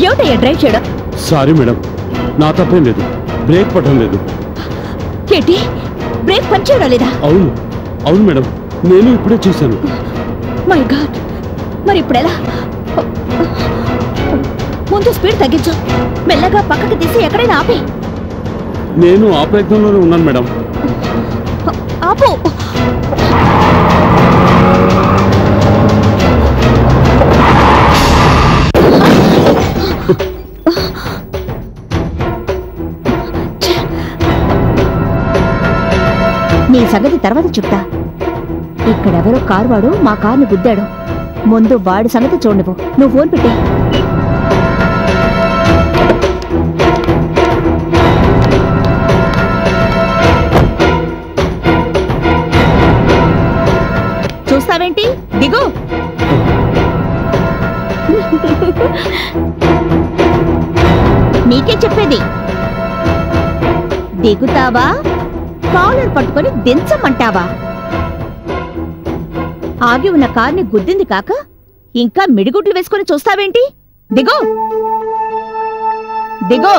ఏమిటయ్యా డ్రైవ్ చేయడం sorry madam నా తప్పేం లేదు బ్రేక్ పట్టడం లేదు ఏంటి బ్రేక్ పనిచేయడం లేదా అవును అవును మేడం నేను ఇప్పుడే చూశాను మై గాడ్ మరి ఇప్పుడు ఎలా ముందు స్పీడ్ తగ్గించు మెల్లగా పక్కకి తీసి ఎక్కడైనా ఆపి నేను ఆ ప్రయత్నంలోనే ఉన్నాను మేడం ఆపు నీ సంగతి తర్వాత చెప్తా ఇక్కడెవరో కారు వాడు మా కార్ని గుద్దాడు ముందు వాడి సంగతి చూడవు నువ్వు ఫోన్ పెట్టే చూస్తావేంటి దిగు నీకే చెప్పేది దిగుతావా కాలర్ పట్టుకొని దించమంటావా ఆగి ఉన్న కార్ని గుద్దింది కాక ఇంకా మిడిగుడ్లు వేసుకొని చూస్తావేంటి దిగో దిగో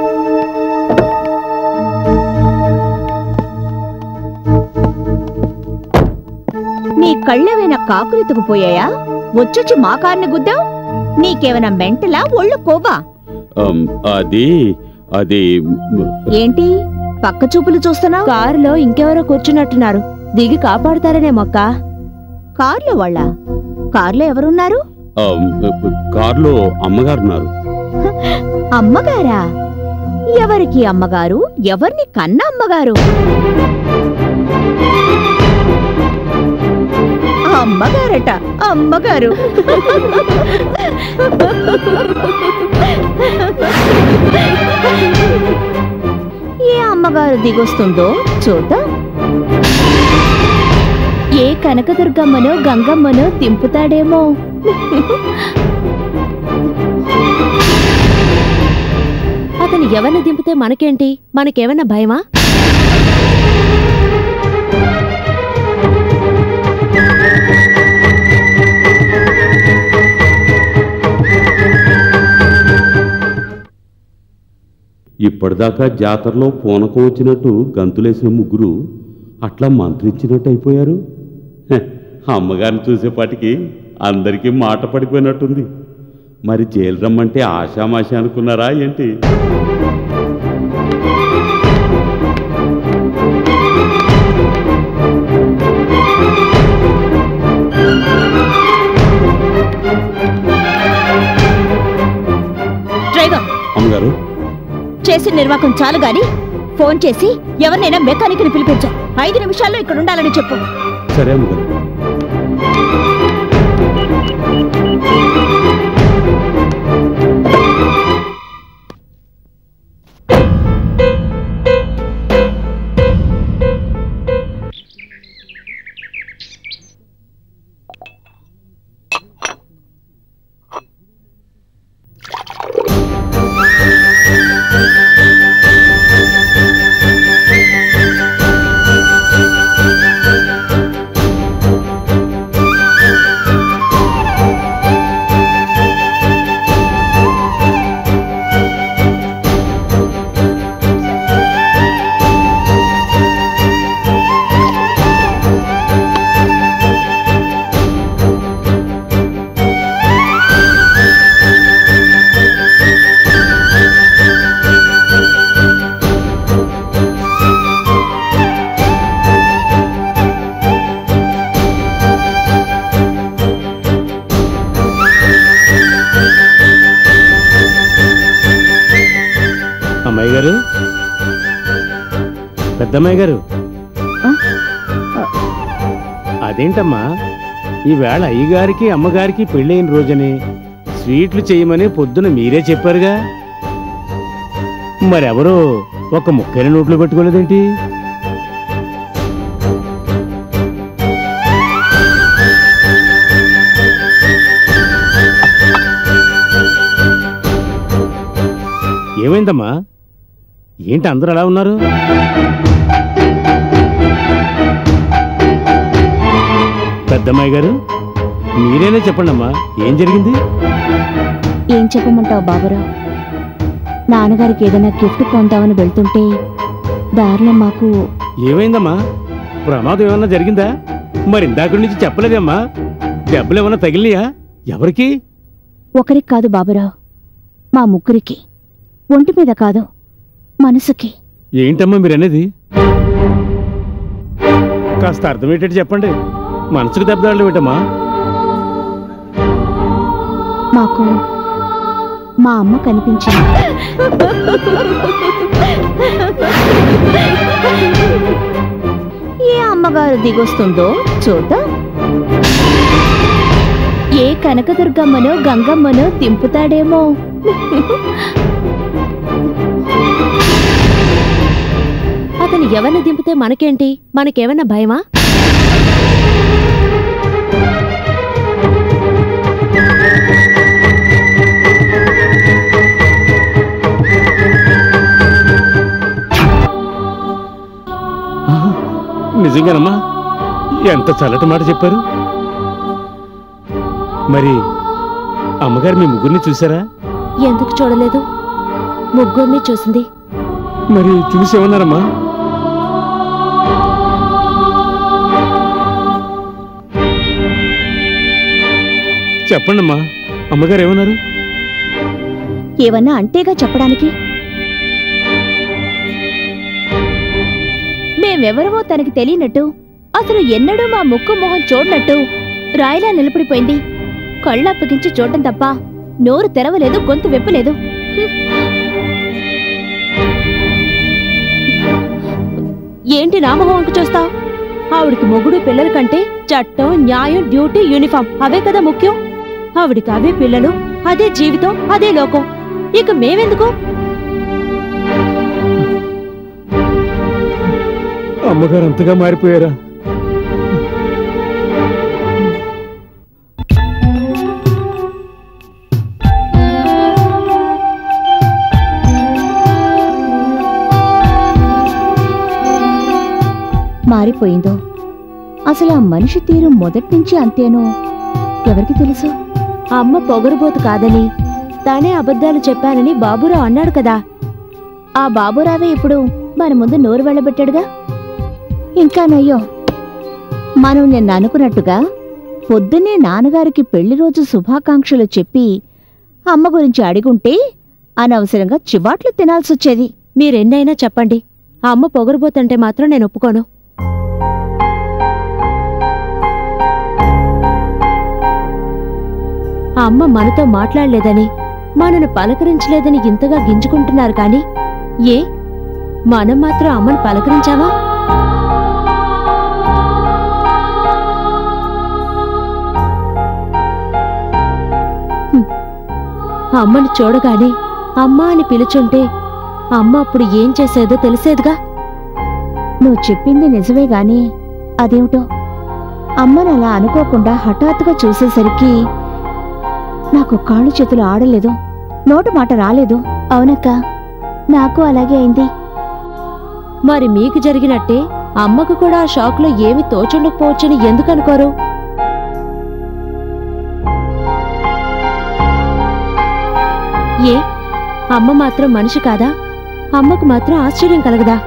నీ కళ్ళేమైనా కాకులెత్తుకుపోయాయా వచ్చొచ్చి మా కార్ని గుద్దావు నీకేమైనా మెంటలా ఒళ్ళు కోవా అమ్, అది అది మ్, ఏంటి పక్క చూపులు చూస్తున్నావు కారులో ఇంకెవరో కూర్చున్నట్టున్నారు దిగి కాపాడతారనే మొక్క కార్లో వాళ్ళ కార్లో ఎవరున్నారు అమ్, కారులో అమ్మగారు ఉన్నారు అమ్మగారా ఎవరికి అమ్మగారు ఎవరిని కన్న అమ్మగారు అమ్మగారట అమ్మగారు ఏ అమ్మగారు దిగొస్తుందో చూద్దాం ఏ కనకదుర్గమ్మనో గంగమ్మనో దింపుతాడేమో అతను ఎవరిని దింపితే మనకేంటి మనకేమన్నా భయమా ఇప్పటిదాకా జాతరలో పూనకం వచ్చినట్టు గంతులేసిన ముగ్గురు అట్లా మంత్రించినట్టు అయిపోయారు హె, అమ్మగారిని చూసేపాటికి అందరికీ మాట పడిపోయినట్టుంది మరి జైలు రమ్మంటే ఆషామాషి అనుకున్నారా ఏంటి డ్రైవర్ అమ్మగారు చేసిన నిర్వాకం చాలు గాని ఫోన్ చేసి ఎవరినైనా మెకానిక్ ని పిలిపించు ఐదు నిమిషాల్లో ఇక్కడ ఉండాలని చెప్పు సరే అమ్మగారు అమ్మాయి గారు పెద్దమ్మాయి గారు ఆ? అదేంటమ్మా ఈవేళ అయ్యగారికి అమ్మగారికి పెళ్ళైన రోజుని స్వీట్లు చేయమని పొద్దున మీరే చెప్పారుగా మరెవరో ఒక ముక్కైన నోట్లో పెట్టుకోలేదేంటి ఏమైందమ్మా ఏంటి అందరూ అలా ఉన్నారు పెద్దమ్మాయి గారు మీరేనే చెప్పండి అమ్మా ఏం జరిగింది ఏం చెప్పమంటావు బాబురావు నాన్నగారికి ఏదైనా గిఫ్ట్ పొందామని వెళ్తుంటే దారిలో మాకు ఏమైందమ్మా ప్రమాదం ఏమన్నా జరిగిందా మరి ఇందాక నుంచి చెప్పలేదమ్మా దెబ్బలు ఏమన్నా తగిలినాయా ఎవరికి ఒకరికి కాదు బాబురావు మా ముగ్గురికి ఒంటి మీద కాదు మనసుకి ఏంటమ్మా మీరనేది కాస్త అర్థమయ్యేటట్టు చెప్పండి మనసుకు దెబ్బ తగలడం ఏంటమ్మా మాకు మా అమ్మ కనిపించింది ఏ అమ్మగారు దిగొస్తుందో చూద్దాం ఏ కనకదుర్గమ్మనో గంగమ్మనో దింపుతాడేమో అతను ఎవరిని దింపితే మనకేంటి మనకేమన్నా భయమా ఆహా, నిజంగానమ్మా ఎంత చల్లటి మాట చెప్పారు మరి అమ్మగారు మీ ముగ్గురిని చూసారా ఎందుకు చూడలేదు ముగ్గురిని చూసింది మరి చూసేమన్నారమ్మా చెప్పండమ్మా అమ్మగారు ఏమన్నారు ఏమన్నా అంటేగా చెప్పడానికి మేమెవరమో తనకి తెలియనట్టు అసలు ఎన్నడూ మా ముక్కు మొహం చూడనట్టు రాయిలా నిలబడిపోయింది కళ్ళు అప్పగించి చూడటం తప్ప నోరు తెరవలేదు గొంతు వెప్పలేదు ఏంటి నామహోంకు చూస్తావు ఆవిడికి మొగుడు పిల్లల కంటే చట్టం న్యాయం డ్యూటీ యూనిఫామ్ అవే కదా ముఖ్యం ఆవిడికి అవే పిల్లలు అదే జీవితం అదే లోకం ఇక మేమెందుకు అమ్మగారు అంతగా మారిపోయారా మారిపోయిందో అసలు ఆ మనిషి తీరు మొదటి నుంచి అంతేనో ఎవరికి తెలుసు అమ్మ పొగరుబోతు కాదని తానే అబద్ధాలు చెప్పానని బాబురావు అన్నాడు కదా ఆ బాబురావే ఇప్పుడు మన ముందు నోరు వెళ్ళబెట్టాడుగా ఇంకా నయ్యో మనం నిన్న అనుకున్నట్టుగా పొద్దున్నే నాన్నగారికి పెళ్లి రోజు శుభాకాంక్షలు చెప్పి అమ్మ గురించి అడిగుంటే అనవసరంగా చివాట్లు తినాల్సొచ్చేది మీరెన్నైనా చెప్పండి ఆ అమ్మ పొగరుబోతుంటే మాత్రం నేను ఒప్పుకోను ఆ అమ్మ మనతో మాట్లాడలేదని మనను పలకరించలేదని ఇంతగా గింజుకుంటున్నారు కానీ ఏ మనం మాత్రం అమ్మను పలకరించావా హ్మ్. అమ్మను చూడగానే అమ్మ అని పిలుచుంటే అమ్మ అప్పుడు ఏం చేసేదో తెలిసేదిగా నువ్వు చెప్పింది నిజమే గాని అదేమిటో అమ్మను అలా అనుకోకుండా హఠాత్తుగా చూసేసరికి నాకు కాళ్ళు చేతులు ఆడలేదు నోట మాట రాలేదు అవునక్క నాకు అలాగే అయింది మరి మీకు జరిగినట్టే అమ్మకు కూడా ఆ షాక్లో ఏమి తోచుండకపోవచ్చని ఎందుకు అనుకోరు ఏ అమ్మ మాత్రం మనిషి కాదా అమ్మకు మాత్రం ఆశ్చర్యం కలగదా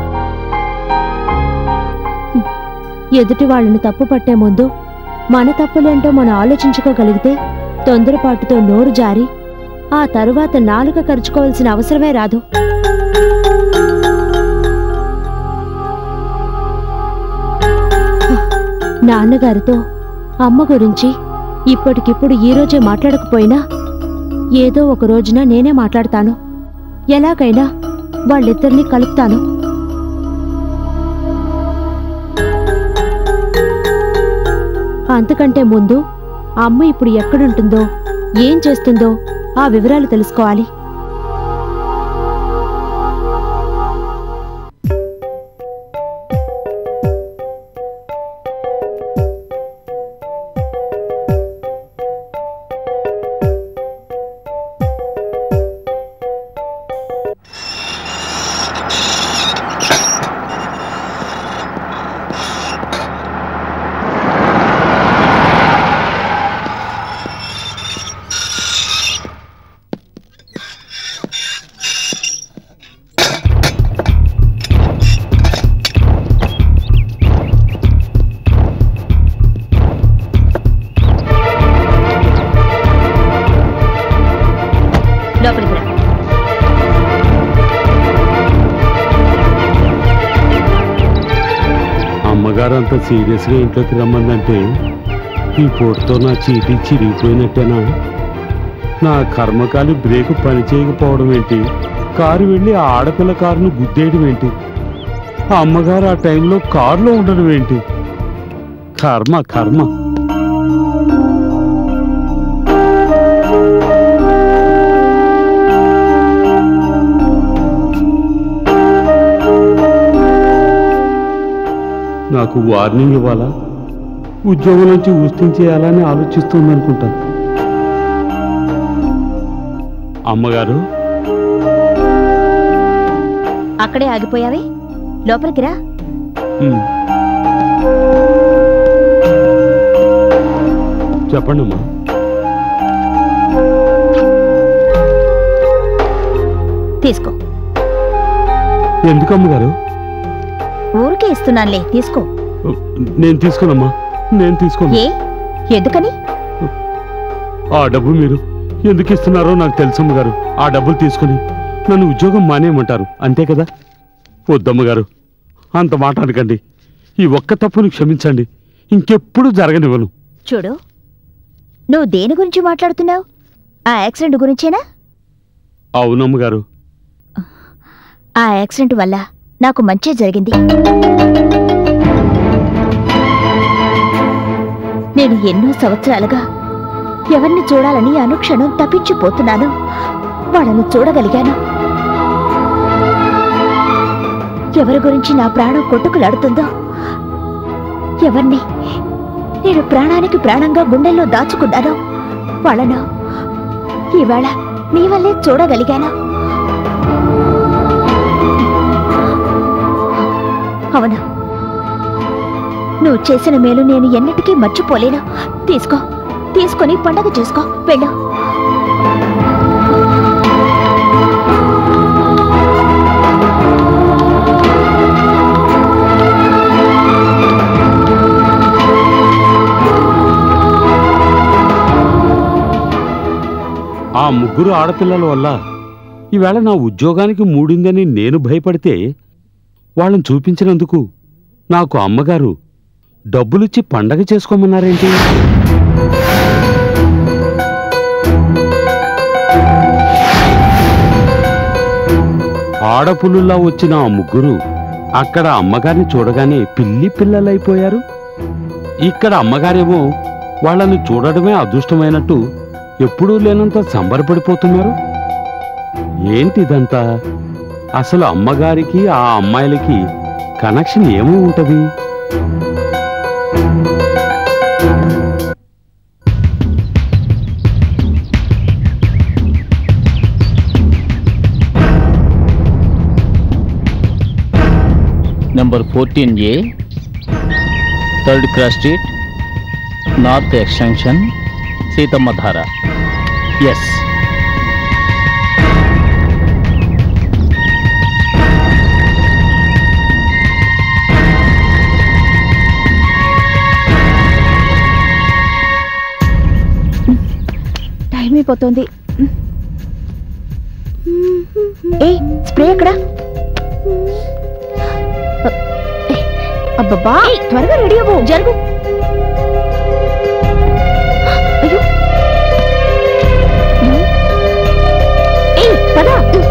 హ్మ్. ఎదుటి వాళ్ళని తప్పు పట్టే ముందు మన తప్పులేంటో మనం ఆలోచించుకోగలిగితే తొందరపాటుతో నోరు జారి ఆ తరువాత నాలుక ఖర్చుకోవాల్సిన అవసరమే రాదు నాన్నగారితో అమ్మ గురించి ఇప్పటికిప్పుడు ఈ రోజే మాట్లాడకపోయినా ఏదో ఒక రోజున నేనే మాట్లాడతాను ఎలాగైనా వాళ్ళిద్దరినీ కలుపుతాను అంతకంటే ముందు అమ్మ ఇప్పుడు ఎక్కడుంటుందో ఏం చేస్తుందో ఆ వివరాలు తెలుసుకోవాలి అమ్మగారు అంత సీరియస్గా ఇంట్లోకి రమ్మందంటే ఈ పొట్టుతో నా చీటీ చిరిగిపోయినట్టేనా నా కర్మకాలి బ్రేక్ పని చేయకపోవడం ఏంటి కారు వెళ్ళి ఆ ఆడపిల్ల కారును గుద్దేయడం ఏంటి ఆ అమ్మగారు ఆ టైంలో కారులో ఉండడం ఏంటి కర్మ కర్మ నాకు వార్నింగ్ ఇవ్వాలా ఉద్యోగం నుంచి ఊస్తించేయాలని ఆలోచిస్తుందనుకుంటా అమ్మగారు అక్కడే ఆగిపోయావే లోపలికి రా ఉమ్. చెప్పండి అమ్మా తీసుకో ఎందుకు అమ్మగారు ఊరికే ఇస్తున్నానులే తీసుకో నేను తీసుకోనమ్మా నేను తీసుకోను ఏ ఎందుకని ఆ డబ్బు మీరు ఎందుకు ఇస్తున్నారో నాకు తెలుసమ్మ గారు ఆ డబ్బులు తీసుకుని నన్ను ఉద్యోగం మానేయమంటారు అంతే కదా వద్దమ్మగారు అంత మాట అనకండి ఈ ఒక్క తప్పుని క్షమించండి ఇంకెప్పుడు జరగనివ్వను చూడు నువ్వు దేని గురించి మాట్లాడుతున్నావు ఆ యాక్సిడెంట్ గురించేనా అవునమ్మగారు ఆ యాక్సిడెంట్ వల్ల నాకు మంచి జరిగింది నేను ఎన్నో సంవత్సరాలుగా ఎవరిని చూడాలని అనుక్షణం తప్పించిపోతున్నాను వాళ్ళను చూడగలిగాను ఎవరి గురించి నా ప్రాణం కొట్టుకులాడుతుందో ఎవరిని నేను ప్రాణానికి ప్రాణంగా గుండెల్లో దాచుకున్నానో వాళ్ళను ఈవేళ నీ వల్లే చూడగలిగాను అవును నువ్వు చేసిన మేలు నేను ఎన్నటికీ మర్చిపోలేను తీసుకో తీసుకొని పండగ చేసుకో వెళ్ళు ఆ ముగ్గురు ఆడపిల్లల వల్ల ఈవేళ నా ఉద్యోగానికి మూడిందని నేను భయపడితే వాళ్ళని చూపించినందుకు నాకు అమ్మగారు డబ్బులిచ్చి పండగ చేసుకోమన్నారేంటి ఆడపులుల్లా వచ్చిన ఆ ముగ్గురు అక్కడ అమ్మగారిని చూడగానే పిల్లి పిల్లలైపోయారు ఇక్కడ అమ్మగారేమో వాళ్ళని చూడడమే అదృష్టమైనట్టు ఎప్పుడూ లేనంత సంబరపడిపోతున్నారు ఏంటిదంతా అసలు అమ్మగారికి ఆ అమ్మాయిలకి కనెక్షన్ ఏమో ఉంటది number fourteen A third cross street north extension Seethamma Dhara ఎస్ టైం అయిపోతుంది ఏ స్ప్రే ఎక్కడ అబ్బబ్బా త్వరగా రెడీ అవ్వు జరుగు అయ్యో ఏయ్, పద.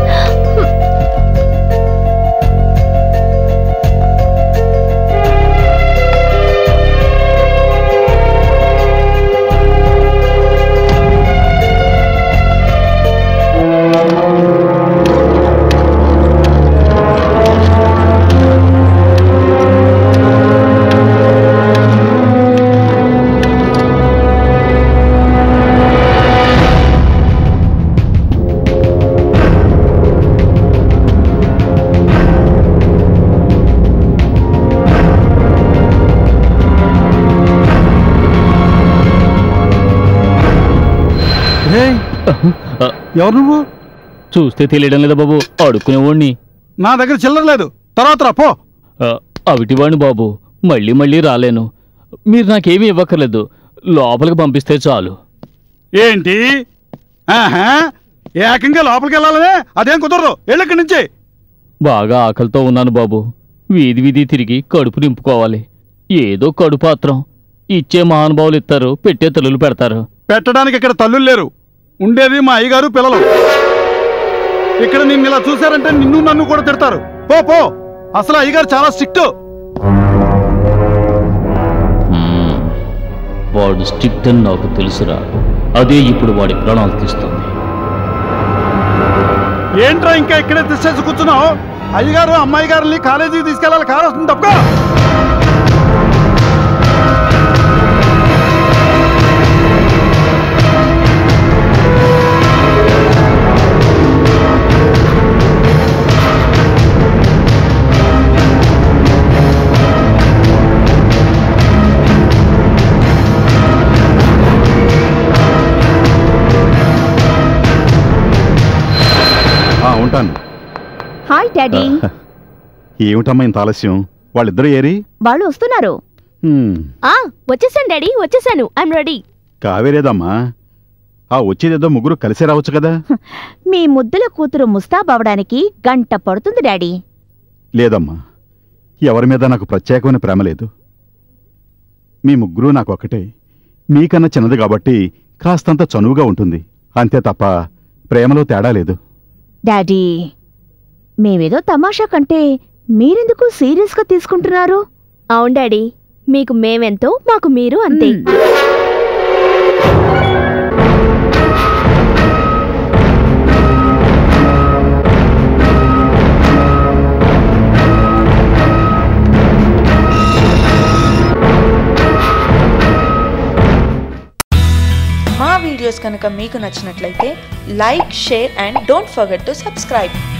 ఎవరు నువ్వు చూస్తే తెలియడం లేదా బాబు అడుక్కునేవాడిని నా దగ్గర చిల్లర లేదు తర్వాత రా పో ఆ, అవిటివాణ్ణి బాబు మళ్ళీ మళ్ళీ రాలేను మీరు నాకేమీ ఇవ్వక్కర్లేదు లోపలికి పంపిస్తే చాలు ఏంటి ఆహా ఏకంగా లోపలికి వెళ్ళాలనే అదేం కుదరదు వెళ్ళక్కడి నుంచి బాగా ఆకలితో ఉన్నాను బాబు వీధి వీధి తిరిగి కడుపు నింపుకోవాలి ఏదో కడుపాత్రం ఇచ్చే మహానుభావులు ఇస్తారు పెట్టే తల్లులు పెడతారు పెట్టడానికి ఇక్కడ తల్లులు లేరు ఉండేది మా అయ్యగారు పిల్లలు ఇక్కడ నిన్ను ఇలా చూశారంటే నిన్ను నన్ను కూడా తిడతారు పో పో అసలు అయ్యగారు చాలా స్ట్రిక్ట్ మ్మ్. వాడు స్ట్రిక్ట్ అని నాకు తెలుసురా అదే ఇప్పుడు వాడి ప్రాణాలు తీస్తుంది ఏంట్రా ఇంకా ఇక్కడే తీసేసి కూర్చున్నావు అయ్యగారు అమ్మాయి గారిని కాలేజీకి తీసుకెళ్ళాలి కారు వస్తుంది తప్ప ఉంటాను హాయ్ డాడీ ఏమిటమ్మా ఇంత ఆలస్యం వాళ్ళిద్దరు ఏరి వాళ్ళు వస్తున్నారు హ్మ్, ఆ వచ్చేసాను డాడీ వచ్చేసాను ఐఎమ్ రెడీ కావేరేదమ్మా ఆ వచ్చేదేదో ముగ్గురు కలిసే రావచ్చు కదా మీ ముద్దుల కూతురు ముస్తాబ్ అవడానికి గంట పడుతుంది డాడీ లేదమ్మా ఎవరి మీద నాకు ప్రత్యేకమైన ప్రేమ లేదు మీ ముగ్గురు నాకు ఒక్కటే మీకన్నా చిన్నది కాబట్టి కాస్తంత చనువుగా ఉంటుంది అంతే తప్ప ప్రేమలో తేడా లేదు డాడీ మేమేదో తమాషా కంటే మీరెందుకు సీరియస్గా తీసుకుంటున్నారు అవును డాడీ మీకు మేమెంతో మాకు మీరు అంతే మ్మ్. మా వీడియోస్ కనుక మీకు నచ్చినట్లయితే like share and don't forget to subscribe